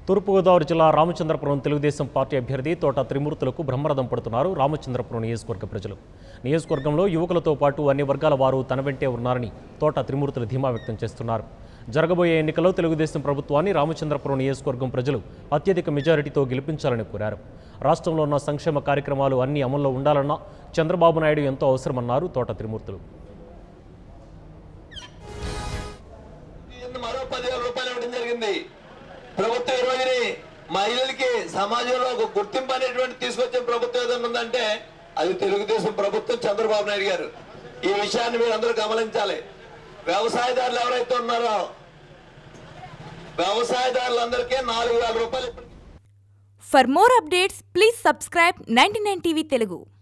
తూర్పుగోదావరి జిల్లా రామచంద్రపురం తెలుగుదేశం పార్టీ అభ్యర్థి తోట త్రిమూర్తులకు బ్రహ్మరథం పడుతున్నారు రామచంద్రపురం నియోజకవర్గ ప్రజలు నియోజకవర్గంలో యువకులతో పాటు అన్ని వర్గాల వారు తన వెంటే ఉన్నారని తోట త్రిమూర్తులు ధీమా వ్యక్తం చేస్తున్నారు జరగబోయే ఎన్నికల్లో తెలుగుదేశం ప్రభుత్వాన్ని రామచంద్రపురం నియోజకవర్గం ప్రజలు అత్యధిక మెజారిటీతో గెలిపించాలని కోరారు రాష్ట్రంలో ఉన్న సంక్షేమ కార్యక్రమాలు అన్ని అమల్లో ఉండాలన్నా చంద్రబాబు నాయుడు ఎంతో అవసరమన్నారు తోట త్రిమూర్తులు కింద మరో పదివేల రూపాయలు ఇవ్వడం జరిగింది ప్రభుత్వం ఈ రోజుని మహిళలకి సమాజంలో ఒక గుర్తింపు అనేటువంటి తీసుకొచ్చే ప్రభుత్వం ఏదైనా ఉందంటే అది తెలుగుదేశం ప్రభుత్వం చంద్రబాబు నాయుడు గారు ఈ విషయాన్ని మీరు అందరూ గమనించాలి వ్యవసాయదారులు ఎవరైతే ఉన్నారో వ్యవసాయదారులందరికీ నాలుగు వేల రూపాయలు ఇప్పటికీ For more updates, please subscribe 99 TV Telugu.